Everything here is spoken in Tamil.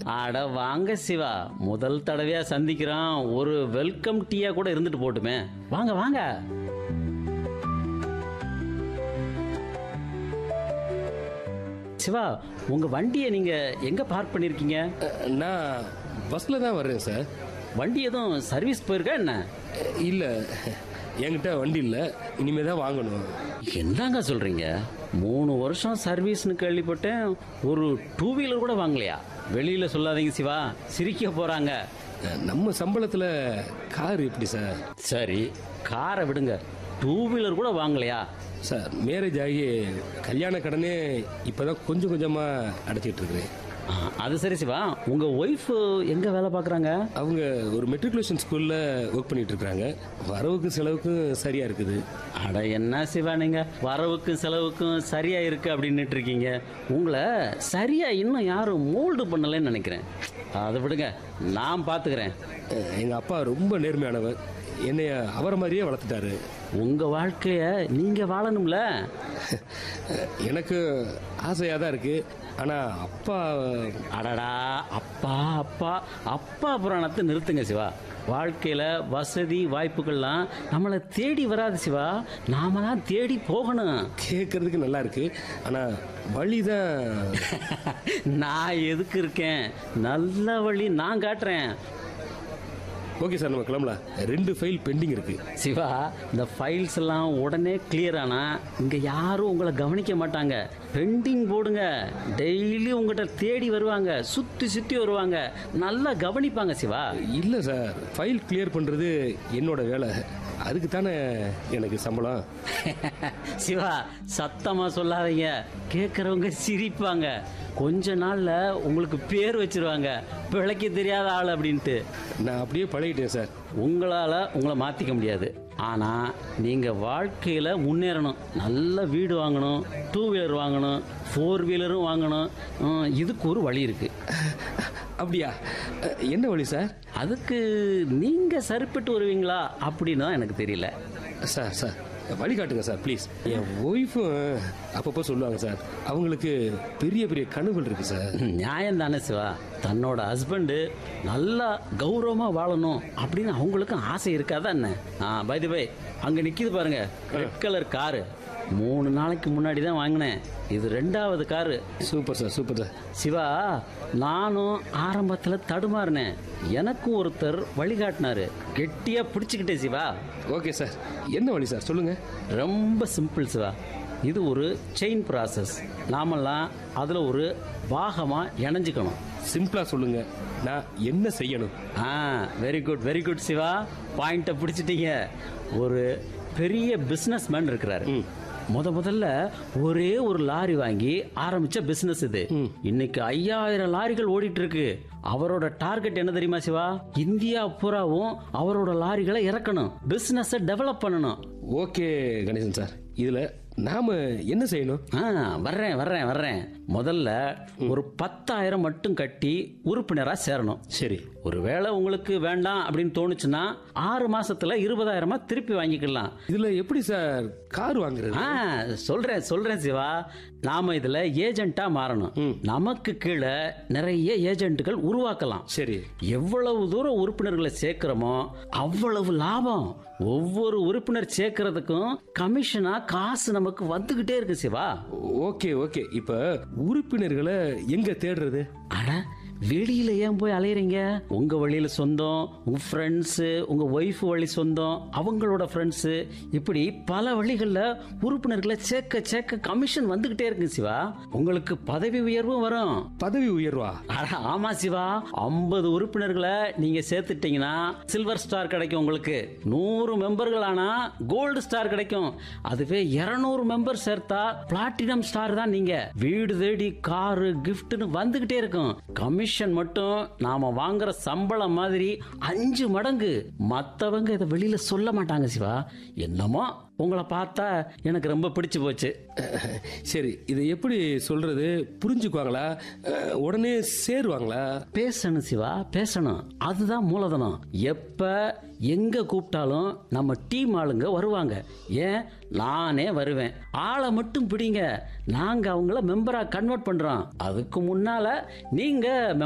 அட வாங்க சிவா முதல் தடவையா சந்திக்கிறோம் ஒரு வெல்கம் டீயா கூட இருந்துட்டு போட்டுமே வாங்க வாங்க சிவா உங்க வண்டியை நீங்க எங்க பார்க் பண்ணிருக்கீங்க அஹ், நான் பஸ்ஸில் தான் வர்றேன் சார் வண்டி எதுவும் சர்வீஸ் போயிருக்கா என்ன இல்லை என்கிட்ட வண்டி இல்லை இனிமே தான் வாங்கணும் என்னங்க சொல்றீங்க மூணு வருஷம் சர்வீஸ்னு கேள்விப்பட்டேன் ஒரு டூ வீலர் கூட வாங்கலையா வெளியில சொல்லாதீங்க சிவா சிரிக்க போறாங்க அஹ், நம்ம சம்பளத்தில் கார் எப்படி சார் சரி காரை விடுங்க டூ வீலர் கூட வாங்கலையா சார் மேரேஜ் ஆகி கல்யாண கடனே இப்போ தான் கொஞ்சம் கொஞ்சமாக அடைச்சிட்டு இருக்கிறேன் ஆ, அது சரி சிவா உங்க ஒய்ஃப் எங்க வேலை பார்க்குறாங்க அவங்க ஒரு மெட்ரிகுலேஷன் ஸ்கூலில் ஒர்க் பண்ணிட்டு இருக்காங்க வரவுக்கும் செலவுக்கும் சரியாக இருக்குது அட என்ன சிவா நீங்க வரவுக்கும் செலவுக்கும் சரியா இருக்கு அப்படின்னுட்டு இருக்கீங்க உங்களை சரியா இன்னும் யாரும் மோல்டு பண்ணலைன்னு நினைக்கிறேன் அதை விடுங்க நான் பார்த்துக்கிறேன் எங்கள் அப்பா ரொம்ப நேர்மையானவர் என்னைய அவரை மாதிரியே வளர்த்துட்டாரு உங்க வாழ்க்கைய நீங்க வாழணும்ல எனக்கு ஆசையாக தான் இருக்குது ஆனால் அப்பா அடடா அப்பா அப்பா அப்பா புராணத்தை நிறுத்துங்க சிவா வாழ்க்கையில வசதி வாய்ப்புகள்லாம் நம்மளை தேடி வராது சிவா நாம தான் தேடி போகணும் கேட்கறதுக்கு நல்லா இருக்கு ஆனால் வழி தான் நான் எதுக்கு இருக்கேன் நல்ல வழி நான் காட்டுறேன் ஓகே சார் நம்ம கிளம்பலாம் ரெண்டு ஃபைல் பெண்டிங் இருக்கு சிவா இந்த ஃபைல்ஸ் எல்லாம் உடனே கிளியர் ஆனா இங்க யாரும் உங்களை கவனிக்க மாட்டாங்க பெண்டிங் போடுங்க டெய்லி உங்ககிட்ட தேடி வருவாங்க சுத்தி சுத்தி வருவாங்க நல்லா கவனிப்பாங்க சிவா இல்லை சார் ஃபைல் கிளியர் பண்ணுறது என்னோட வேலை அதுக்கு தானே எனக்கு சம்பளம் சிவா சத்தமா சொல்லாதீங்க கேட்கறவங்க சிரிப்பாங்க கொஞ்ச நாள்ல உங்களுக்கு பேர் வச்சிருவாங்க பிழைக்க தெரியாத ஆள் அப்படின்ட்டு நான் அப்படியே பழகிட்டேன் சார் உங்களால உங்களை மாத்திக்க முடியாது ஆனா நீங்க வாழ்க்கையில முன்னேறணும் நல்ல வீடு வாங்கணும் டூ வீலர் வாங்கணும் ஃபோர் வீலரும் வாங்கணும் ஹம், இதுக்கு ஒரு வழி இருக்கு அப்படியா அஹ், என்ன வழி சார் அதுக்கு நீங்க சரிப்பட்டு வருவீங்களா அப்படின்னு தான் எனக்கு தெரியல சார் சார் வழி காட்டுங்க சார் ப்ளீஸ் என் ஒய்ஃபும் அப்பப்போ சொல்லுவாங்க சார் அவங்களுக்கு பெரிய பெரிய கனவுகள் இருக்கு சார் நியாயம் தானே சிவா தன்னோட ஹஸ்பண்டு நல்லா கௌரவமா வாழணும் அப்படின்னு அவங்களுக்கும் ஆசை இருக்காதா என்ன ஆ பை பை அங்க நிக்குது பாருங்க ரெட் கலர் காரு மூணு நாளைக்கு முன்னாடி தான் வாங்கினேன் இது ரெண்டாவது car super sir super sir Siva நானும் ஆரம்பத்துல தடுமாறினேன் எனக்கும் ஒருத்தர் வழிகாட்டினாரு கெட்டியா பிடிச்சுக்கிட்டேன் சிவா ஓகே சார் என்ன வழி சார் சொல்லுங்க ரொம்ப சிம்பிள் சிவா இது ஒரு செயின் ப்ராசஸ் நாமெல்லாம் அதில் ஒரு பாகமாக இணைஞ்சுக்கணும் சிம்பிளா சொல்லுங்க நான் என்ன செய்யணும் ஆ very good very good Siva பாயிண்ட்டை பிடிச்சிட்டீங்க ஒரு பெரிய பிஸ்னஸ் மேன் இருக்கிறாரு முத முதல்ல ஒரே ஒரு லாரி வாங்கி ஆரம்பிச்ச பிசினஸ் இது இன்னைக்கு ஐயாயிரம் லாரிகள் ஓடிட்டு இருக்கு அவரோட டார்கெட் என்ன தெரியுமா சிவா இந்தியா பூராவும் அவரோட லாரிகளை இறக்கணும் பிசினஸ் டெவலப் பண்ணணும் ஓகே கணேசன் சார் இதுல நாம என்ன செய்யணும் ஆ வர்றேன் வர்றேன் வர்றேன் முதல்ல ஒரு பத்தாயிரம் மட்டும் கட்டி உறுப்பினரா சேரணும் சரி ஒருவேளை உங்களுக்கு வேண்டாம் அப்படின்னு தோணுச்சுன்னா ஆறு மாசத்துல இருபதாயிரமா திருப்பி வாங்கிக்கலாம் இதுல எப்படி சார் கார் வாங்குறது ஆ சொல்றேன் சொல்றேன் சிவா நாம இதுல ஏஜென்ட்டா மாறணும் நமக்கு கீழே நிறைய ஏஜென்ட்டுகள் உருவாக்கலாம் சரி எவ்வளவு தூரம் உறுப்பினர்களை சேர்க்கிறோமோ அவ்வளவு லாபம் ஒவ்வொரு உறுப்பினர் சேர்க்கறதுக்கும் கமிஷனா காசு நமக்கு வந்துகிட்டே இருக்கு சிவா ஓகே ஓகே இப்ப உறுப்பினர்களை எங்க தேடுறது அட வெளியில ஏன் போய் அலையறீங்க உங்க வழியில சொந்தம் உங்க ஃப்ரெண்ட்ஸ் உங்க ஒய்ஃப் வழி சொந்தம் அவங்களோட ஃப்ரெண்ட்ஸ் இப்படி பல வழிகளில் உறுப்பினர்களை சேர்க்க சேர்க்க கமிஷன் வந்துகிட்டே இருக்கு சிவா உங்களுக்கு பதவி உயர்வும் வரும் பதவி உயர்வா அட, ஆமா சிவா ஐம்பது உறுப்பினர்களை நீங்க சேர்த்துட்டீங்கன்னா சில்வர் ஸ்டார் கிடைக்கும் உங்களுக்கு நூறு மெம்பர்கள் ஆனா கோல்டு ஸ்டார் கிடைக்கும் அதுவே இருநூறு மெம்பர் சேர்த்தா பிளாட்டினம் ஸ்டார் தான் நீங்க வீடு தேடி காரு கிஃப்ட்னு வந்துகிட்டே இருக்கும் கமிஷன் மட்டும் நாம வாங்குற சம்பளம் மாதிரி அஞ்சு மடங்கு மத்தவங்க இதை வெளியில சொல்ல மாட்டாங்க சிவா என்னமோ உங்களை பார்த்தா எனக்கு ரொம்ப பிடிச்சு போச்சு சரி இதை எப்படி சொல்றது புரிஞ்சுக்குவாங்களா அஹ், உடனே சேருவாங்களா பேசணும் சிவா பேசணும் அதுதான் மூலதனம் எப்ப எங்க கூப்பிட்டாலும் நம்ம டீம் ஆளுங்க வருவாங்க ஏன் நானே வருவேன் ஆளை மட்டும் பிடிங்க நாங்க அவங்கள மெம்பரா கன்வெர்ட் பண்றோம் அதுக்கு முன்னால நீங்க